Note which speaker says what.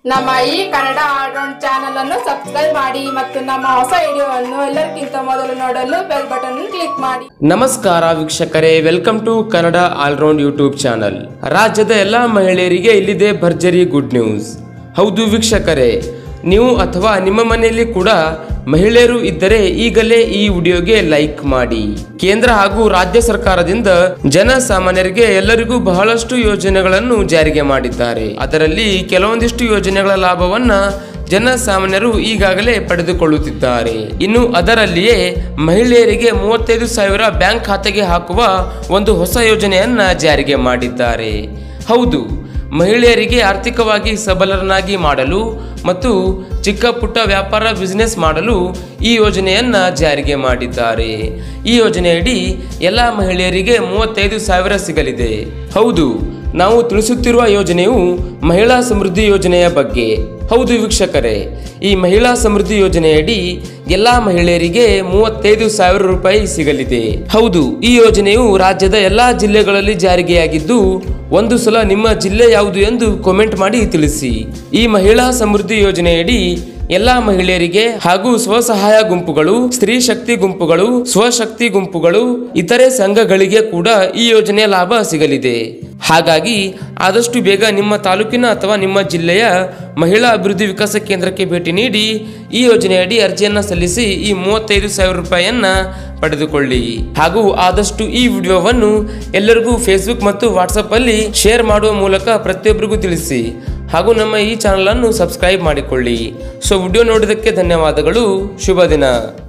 Speaker 1: ನಮ್ಮ ಈ Kannada all round channel ಅನ್ನು ಸಬ್ಸ್ಕ್ರೈಬ್ ಮಾಡಿ ಮತ್ತು ನಮ್ಮ ಹೊಸ ವಿಡಿಯೋವನ್ನು ಎಲ್ಲರಿಗಿಂತ ಮೊದಲು ನೋಡಲು ಬೆಲ್ ಬಟನ್ ಕ್ಲಿಕ್ ಮಾಡಿ
Speaker 2: ನಮಸ್ಕಾರ ವೀಕ್ಷಕರೇ welcome to Kannada all round YouTube channel ರಾಜ್ಯದ ಎಲ್ಲ ಮಹಿಳೆಯರಿಗೆ ಇಲ್ಲಿದೆ ಭರ್ಜರಿ ಗುಡ್ ನ್ಯೂಸ್ ಹೌದು ವೀಕ್ಷಕರೇ ನೀವು ಅಥವಾ ನಿಮ್ಮ ಮನೆಯಲ್ಲಿ ಕೂಡ ಮಹಿಳೆಯರು ಇದ್ದರೆ ಈಗಲೇ ಈ ವಿಡಿಯೋಗೆ ಲೈಕ್ ಮಾಡಿ ಕೇಂದ್ರ ಹಾಗೂ ರಾಜ್ಯ ಸರ್ಕಾರದಿಂದ ಜನಸಾಮಾನ್ಯರಿಗೆ ಎಲ್ಲರಿಗೂ ಬಹಳಷ್ಟು ಯೋಜನೆಗಳನ್ನು ಜಾರಿಗೆ ಮಾಡಿದ್ದಾರೆ ಅದರಲ್ಲಿ ಕೆಲವೊಂದಿಷ್ಟು ಯೋಜನೆಗಳ ಲಾಭವನ್ನ ಜನಸಾಮಾನ್ಯರು ಈಗಾಗಲೇ ಪಡೆದುಕೊಳ್ಳುತ್ತಿದ್ದಾರೆ ಇನ್ನು ಅದರಲ್ಲಿಯೇ ಮಹಿಳೆಯರಿಗೆ ಮೂವತ್ತೈದು ಸಾವಿರ ಬ್ಯಾಂಕ್ ಖಾತೆಗೆ ಹಾಕುವ ಒಂದು ಹೊಸ ಯೋಜನೆಯನ್ನ ಜಾರಿಗೆ ಮಾಡಿದ್ದಾರೆ ಹೌದು ಮಹಿಳೆಯರಿಗೆ ಆರ್ಥಿಕವಾಗಿ ಸಬಲರನ್ನಾಗಿ ಮಾಡಲು ಮತ್ತು ಚಿಕ್ಕ ಪುಟ್ಟ ವ್ಯಾಪಾರ ಬಿಸಿನೆಸ್ ಮಾಡಲು ಈ ಯೋಜನೆಯನ್ನ ಜಾರಿಗೆ ಮಾಡಿದ್ದಾರೆ ಈ ಯೋಜನೆಯಡಿ ಎಲ್ಲ ಮಹಿಳೆಯರಿಗೆ ಮೂವತ್ತೈದು ಸಾವಿರ ಸಿಗಲಿದೆ ಹೌದು ನಾವು ತಿಳಿಸುತ್ತಿರುವ ಯೋಜನೆಯು ಮಹಿಳಾ ಸಮೃದ್ಧಿ ಯೋಜನೆಯ ಬಗ್ಗೆ ಹೌದು ವೀಕ್ಷಕರೇ ಈ ಮಹಿಳಾ ಸಮೃದ್ಧಿ ಯೋಜನೆಯಡಿ ಎಲ್ಲಾ ಮಹಿಳೆಯರಿಗೆ ಮೂವತ್ತೈದು ಸಾವಿರ ರೂಪಾಯಿ ಸಿಗಲಿದೆ ಹೌದು ಈ ಯೋಜನೆಯು ರಾಜ್ಯದ ಎಲ್ಲಾ ಜಿಲ್ಲೆಗಳಲ್ಲಿ ಜಾರಿಗೆಯಾಗಿದ್ದು ಒಂದು ಸಲ ನಿಮ್ಮ ಜಿಲ್ಲೆ ಯಾವುದು ಎಂದು ಕಾಮೆಂಟ್ ಮಾಡಿ ತಿಳಿಸಿ ಈ ಮಹಿಳಾ ಸಮೃದ್ಧಿ ಯೋಜನೆಯಡಿ ಎಲ್ಲಾ ಮಹಿಳೆಯರಿಗೆ ಹಾಗೂ ಸ್ವಸಹಾಯ ಗುಂಪುಗಳು ಸ್ತ್ರೀ ಶಕ್ತಿ ಗುಂಪುಗಳು ಸ್ವಶಕ್ತಿ ಗುಂಪುಗಳು ಇತರೆ ಸಂಘಗಳಿಗೆ ಕೂಡ ಈ ಯೋಜನೆಯ ಲಾಭ ಸಿಗಲಿದೆ ಹಾಗಾಗಿ ಆದಷ್ಟು ಬೇಗ ನಿಮ್ಮ ತಾಲೂಕಿನ ಅಥವಾ ನಿಮ್ಮ ಜಿಲ್ಲೆಯ ಮಹಿಳಾ ಅಭಿವೃದ್ಧಿ ವಿಕಾಸ ಕೇಂದ್ರಕ್ಕೆ ಭೇಟಿ ನೀಡಿ ಈ ಯೋಜನೆಯಡಿ ಅರ್ಜಿಯನ್ನ ಸಲ್ಲಿಸಿ ಈ ಮೂವತ್ತೈದು ಸಾವಿರ ರೂಪಾಯಿಯನ್ನ ಪಡೆದುಕೊಳ್ಳಿ ಹಾಗೂ ಆದಷ್ಟು ಈ ವಿಡಿಯೋವನ್ನು ಎಲ್ಲರಿಗೂ ಫೇಸ್ಬುಕ್ ಮತ್ತು ವಾಟ್ಸಪ್ ಅಲ್ಲಿ ಶೇರ್ ಮಾಡುವ ಮೂಲಕ ಪ್ರತಿಯೊಬ್ಬರಿಗೂ ತಿಳಿಸಿ ಹಾಗೂ ನಮ್ಮ ಈ ಚಾನಲ್ ಅನ್ನು ಸಬ್ಸ್ಕ್ರೈಬ್ ಮಾಡಿಕೊಳ್ಳಿ ಸೊ ವಿಡಿಯೋ ನೋಡಿದ್ದಕ್ಕೆ ಧನ್ಯವಾದಗಳು ಶುಭ ದಿನ